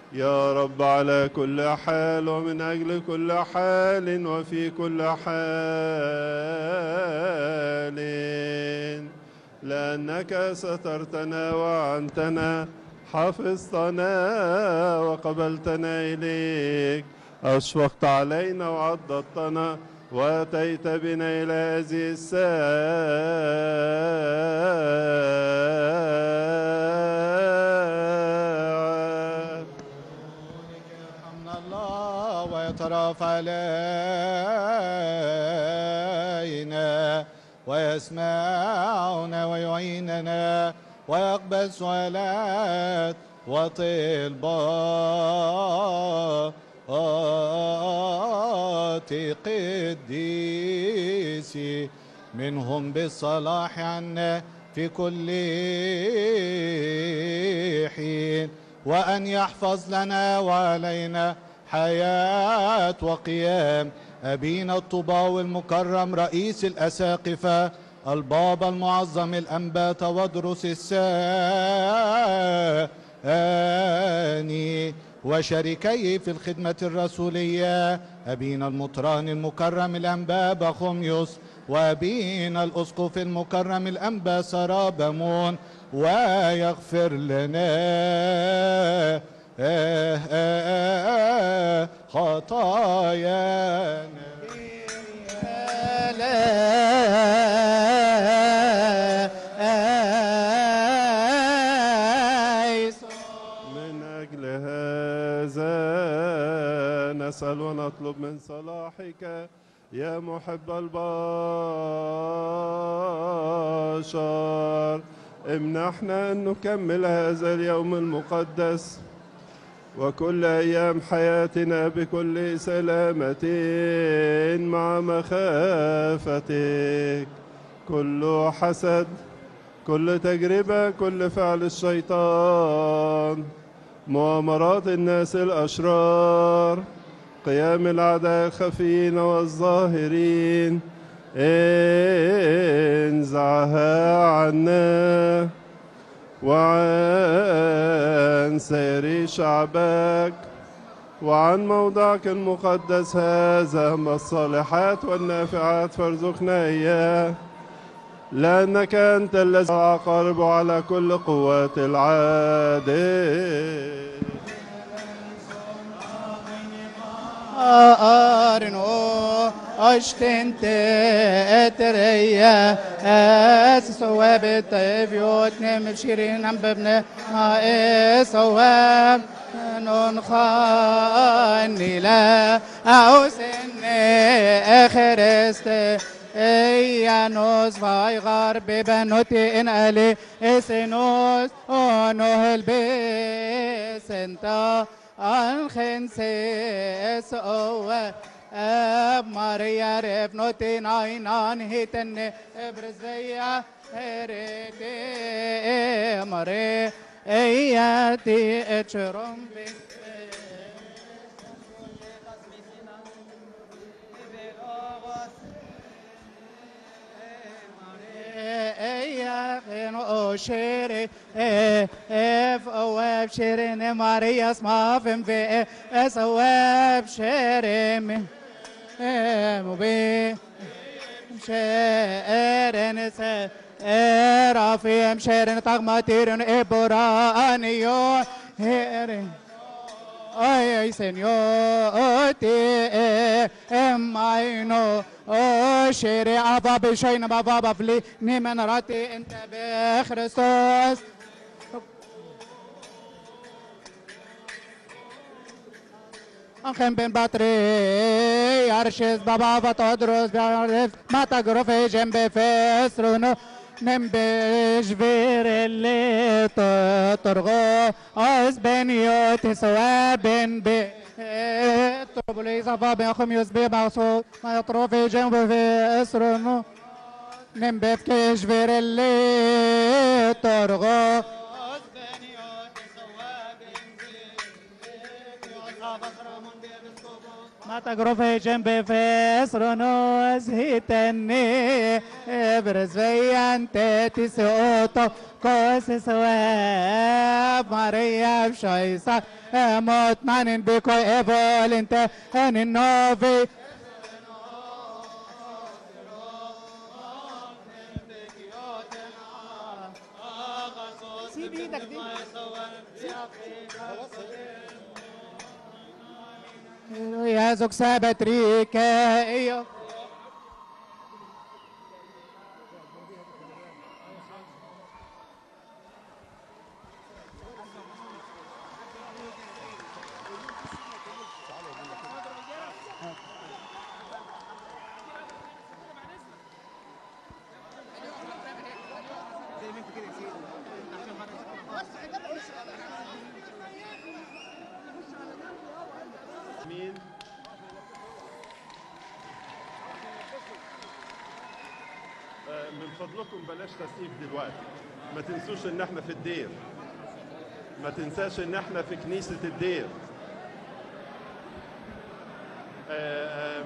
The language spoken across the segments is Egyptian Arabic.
يا رب على كل حال ومن أجل كل حال وفي كل حال لأنك سترتنا وعنتنا حفظتنا وقبلتنا إليك أشفقت علينا وعضدتنا وأتيت بنا إلى هذه الساعة يرحمنا الله ويترافع علينا ويسمعنا ويعيننا ويقبل سؤالات وطلبات قديسي منهم بالصلاح عنا في كل حين وأن يحفظ لنا وعلينا حياة وقيام أبينا الطباوي المكرم رئيس الأساقفة البابا المعظم الأنبات ودرس الثاني وشريكيه في الخدمة الرسولية أبينا المطران المكرم الأنبا خميس وأبينا الأسقف المكرم الأنبا سرابمون ويغفر لنا خطايانا من أجل هذا نسأل ونطلب من صلاحك يا محب البشر امنحنا أن نكمل هذا اليوم المقدس وكل أيام حياتنا بكل سلامة مع مخافتك كل حسد كل تجربة كل فعل الشيطان مؤامرات الناس الأشرار قيام الأعداء الخفيين والظاهرين انزعها عنا وعن سير شعبك وعن موضعك المقدس هذا أما الصالحات والنافعات فارزقنا إياه لأنك أنت الذي عقارب على كل قوات العادل أرنو أشتنت أتريا أسواب الطيبيوت نم بشيرين أم ببن أسواب نون خاني لا أوسن أخرست Eyanos vai garbe benoti in ali esinos onohel besenta anchen ses owe اب ماريا ربنوتي ناينان هيتن ابرزيا هريتي مري اياتي اتشرم بك يا خين أشيري اف اواب شيرين ماريا اسما فم في اس اواب شيرين مبي شيرين س رافيم شيرين تغمتيرين ابرانيو هيرين Ay, ay, Señor, te emaino. Oh, شيري عبا بشين بابا بفلي نيمن راتي انت بخريستوس أخم بن بطري أرشيز بابا فتودروس بيعرف ما تقرفي جنب فسرونو نمبش فير اللي تطرغو أز بنيو تسوى بن بي طربلي صفا بن خميس بي مقصود ما يطرفي جنب فسرونو نمبف كيش فير اللي تطرغو أز بنيو تسوى بن بي ما تجرفي جنبي في سرونوز هيتني ابرز في انت تسوتو كوس سواب ماريا بشايسا موت مانن بكو ايبول انت ان النوفي سيب ايدك دي يا زوج سابت ريكا ايوه مين آه، من فضلكم بلاش تسقيف دلوقتي ما تنسوش ان احنا في الدير ما تنساش ان احنا في كنيسة الدير آه، آه،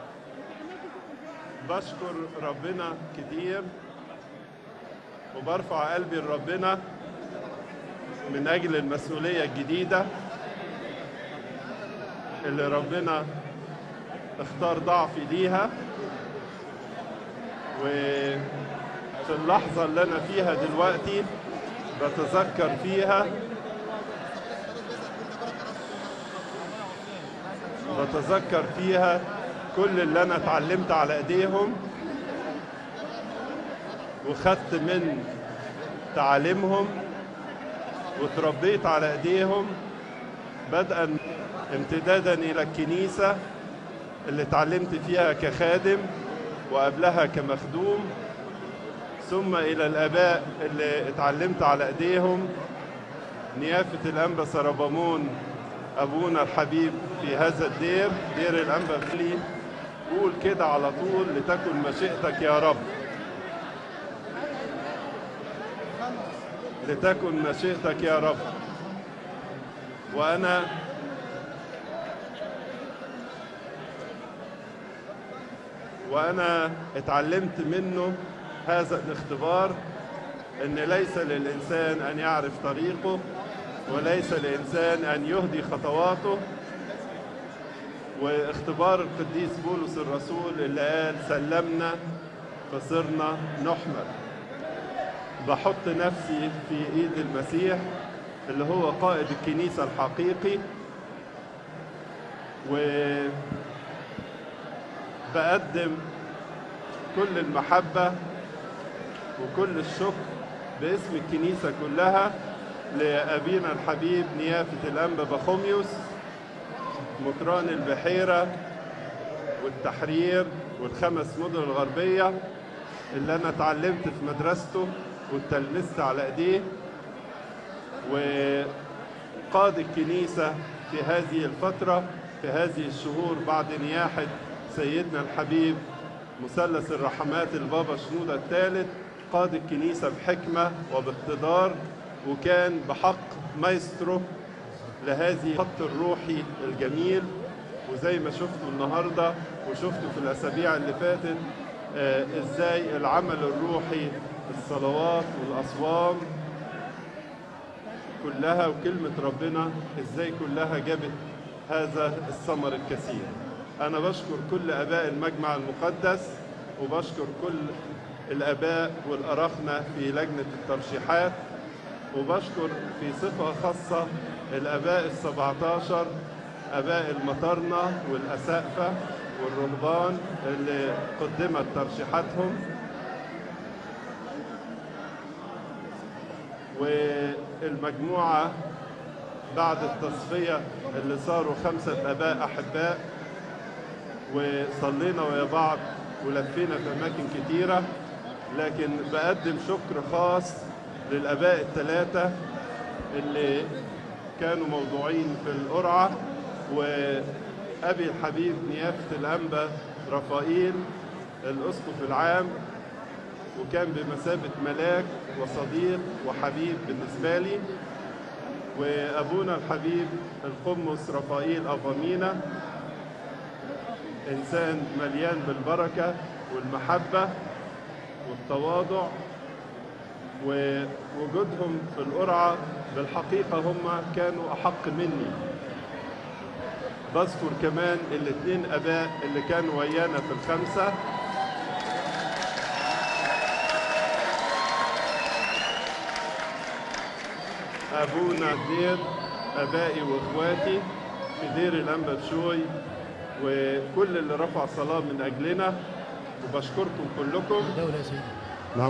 بشكر ربنا كتير وبرفع قلبي لربنا من اجل المسؤولية الجديدة اللي ربنا اختار ضعفي ليها وفي اللحظة اللي أنا فيها دلوقتي بتذكر فيها بتذكر فيها كل اللي أنا اتعلمت على إيديهم وخدت من تعاليمهم وتربيت على إيديهم بدءا امتدادا الى الكنيسه اللي اتعلمت فيها كخادم وقبلها كمخدوم ثم الى الاباء اللي اتعلمت على ايديهم نيافه الانبا سربامون ابونا الحبيب في هذا الدير دير الانبا فلي قول كده على طول لتكن مشيئتك يا رب لتكن مشيئتك يا رب وانا وانا اتعلمت منه هذا الاختبار ان ليس للانسان ان يعرف طريقه وليس للانسان ان يهدي خطواته واختبار القديس بولس الرسول اللي قال سلمنا فصرنا نحمل بحط نفسي في ايد المسيح اللي هو قائد الكنيسه الحقيقي و بقدم كل المحبة وكل الشكر باسم الكنيسة كلها لأبينا الحبيب نيافة الأنبا بخوميوس مطران البحيرة والتحرير والخمس مدن الغربية اللي أنا اتعلمت في مدرسته واتلمست على إيديه وقاد الكنيسة في هذه الفترة في هذه الشهور بعد نياحة سيدنا الحبيب مثلث الرحمات البابا شنودة الثالث قاد الكنيسة بحكمة وباقتدار وكان بحق مايسترو لهذه الخط الروحي الجميل وزي ما شفتوا النهاردة وشفتوا في الأسابيع اللي فاتت آه إزاي العمل الروحي الصلوات والأصوام كلها وكلمة ربنا إزاي كلها جابت هذا الثمر الكثير أنا بشكر كل آباء المجمع المقدس وبشكر كل الآباء والأراخنة في لجنة الترشيحات وبشكر في صفة خاصة الآباء السبعتاشر آباء المطرنة والأسقفة والرهبان اللي قدمت ترشيحاتهم والمجموعة بعد التصفية اللي صاروا خمسة آباء أحباء وصلينا ويا بعض ولفينا في أماكن كتيرة لكن بقدم شكر خاص للآباء الثلاثة اللي كانوا موضوعين في القرعة وأبي الحبيب نيافة الأنبا رفائيل الأسقف العام وكان بمثابة ملاك وصديق وحبيب بالنسبة لي وأبونا الحبيب القمص رفائيل أفامينا إنسان مليان بالبركة والمحبة والتواضع ووجودهم في القرعة بالحقيقة هم كانوا أحق مني بذكر كمان الاثنين أباء اللي كانوا ويانا في الخمسة أبونا دير أبائي وإخواتي في دير الأنبا بشوي وكل اللي رفع صلاة من أجلنا وبشكركم كلكم دولة يا سيدي نعم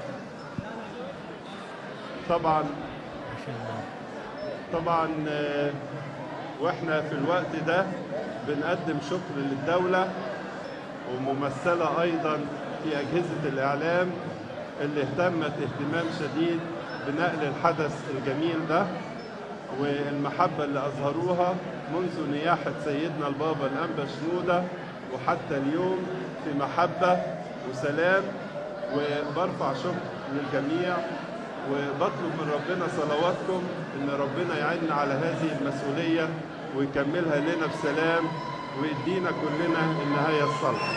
طبعا ما شاء الله طبعا آه، واحنا في الوقت ده بنقدم شكر للدولة وممثلة أيضا في أجهزة الإعلام اللي اهتمت اهتمام شديد بنقل الحدث الجميل ده والمحبة اللي أظهروها منذ نياحة سيدنا البابا الأنبا شنودة وحتى اليوم في محبة وسلام وبرفع شكر للجميع وبطلب من ربنا صلواتكم ان ربنا يعيننا على هذه المسؤوليه ويكملها لنا بسلام ويدينا كلنا النهايه الصالحه.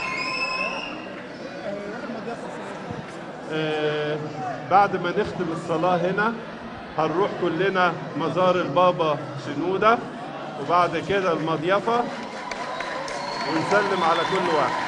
آه بعد ما نختم الصلاه هنا هنروح كلنا مزار البابا شنوده وبعد كده المضيفه ونسلم على كل واحد.